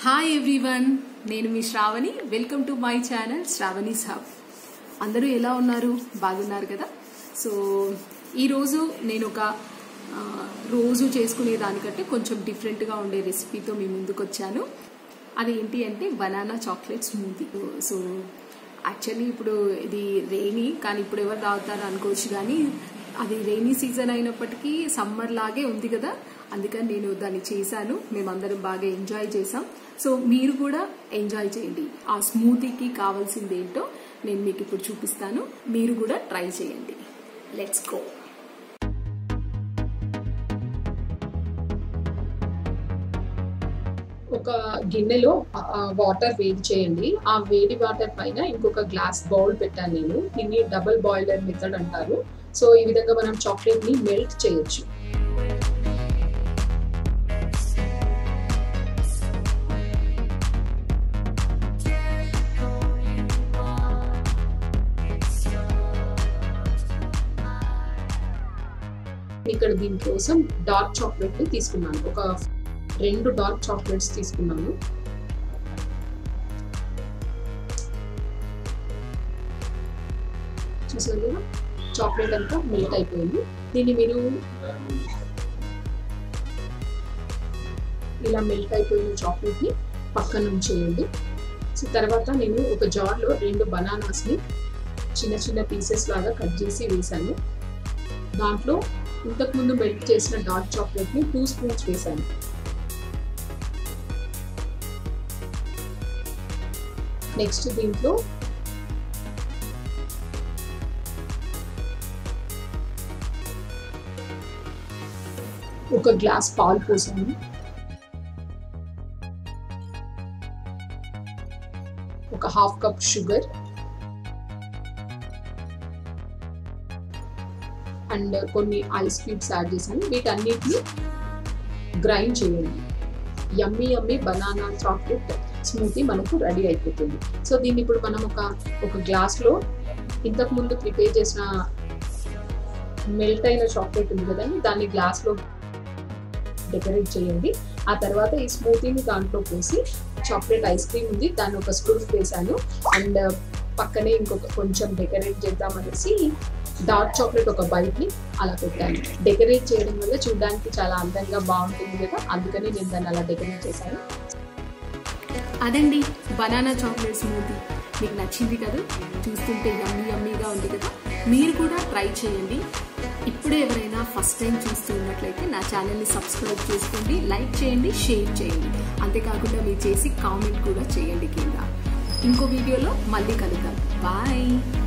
hi everyone నేను మీ Sravani welcome to my channel Sravani's hub అందరూ ఎలా ఉన్నారు బాగున్నారు కదా సో ఈరోజు నేను ఒక ఆ, రోజు చేసుకునే దానికంటే కొంచెం డిఫరెంట్గా ఉండే రెసిపీతో మీ ముందుకు వచ్చాను అది ఏంటి అంటే banana chocolate smoothie so actually ఇప్పుడు ఇది రెయినీ కానీ ఇప్పుడు ఎవరు తాగుతారు అనుకోవచ్చు కానీ అది రెయినీ సీజన్ అయినప్పటికీ సమ్మర్ లాగే ఉంది కదా అందుకని నేను దాన్ని చేశాను మేమందరం బాగా ఎంజాయ్ చేసాం సో మీరు కూడా ఎంజాయ్ చేయండి ఆ స్మూతీకి కావాల్సింది ఏంటో నేను మీకు ఇప్పుడు చూపిస్తాను మీరు కూడా ట్రై చేయండి లెట్స్ గో ఒక గిన్నెలో వాటర్ వేడి చేయండి ఆ వేడి వాటర్ పైన ఇంకొక గ్లాస్ బౌల్ పెట్టాను నేను దీన్ని డబుల్ బాయిలర్ మెథడ్ అంటారు సో ఈ విధంగా మనం చాక్లెట్ ని మెల్ట్ చేయొచ్చు ఇక్కడ దీనికోసం డార్క్ చాక్లెట్ ని తీసుకున్నాను ఒక రెండు డార్క్ చాక్లెట్స్ తీసుకున్నాను చూసారు కదా చాక్లెట్ అంతా మెల్ట్ అయిపోయింది దీన్ని మీరు ఇలా మెల్ట్ అయిపోయిన చాక్లెట్ ని పక్కన ఉంచేయండి సో తర్వాత నేను ఒక జార్లో రెండు బనానాస్ ని చిన్న చిన్న పీసెస్ లాగా కట్ చేసి వేసాను దాంట్లో ఇంతకుముందు మెల్ట్ చేసిన డార్క్ చాక్లెట్ ని టూ స్పూన్స్ వేసాను నెక్స్ట్ దీంట్లో ఒక గ్లాస్ పాలు పోసాను ఒక హాఫ్ కప్ షుగర్ అండ్ కొన్ని ఐస్ క్యూబ్స్ యాడ్ చేశాను వీటన్నిటిని గ్రైండ్ చేయండి yummy yummy banana chocolate smoothie మనకు రెడీ అయిపోతుంది సో దీన్ని ఇప్పుడు మనం ఒక ఒక గ్లాస్లో ఇంతకు ముందు ప్రిపేర్ చేసిన మెల్ట్ అయిన చాక్లెట్ ఉంది కదండి దాన్ని గ్లాస్లో డెకరేట్ చేయండి ఆ తర్వాత ఈ స్మూతీని దాంట్లో పోసి చాక్లెట్ ఐస్ క్రీమ్ ఉంది దాన్ని ఒక స్కూప్ వేసాను అండ్ పక్కనే ఇంకొక కొంచెం డెకరేట్ చేద్దాం అనేసి డార్క్ చాక్లెట్ ఒక బైట్ని అలా పెట్టాను డెకరేట్ చేయడం వల్ల చూడడానికి చాలా అందంగా బాగుంటుంది కదా అందుకని నేను దాన్ని అలా డెకరేట్ చేశాను అదండి బనానా చాక్లెట్ స్మూతీ మీకు నచ్చింది కదా చూస్తుంటే యమ్మీ యమ్మీగా ఉంది కదా మీరు కూడా ట్రై చేయండి ఇప్పుడే ఎవరైనా ఫస్ట్ టైం చూస్తూ ఉన్నట్లయితే నా ఛానల్ని సబ్స్క్రైబ్ చేసుకోండి లైక్ చేయండి షేర్ చేయండి అంతేకాకుండా మీరు చేసి కామెంట్ కూడా చేయండి కింద ఇంకో వీడియోలో మళ్ళీ కలుద్దాం బాయ్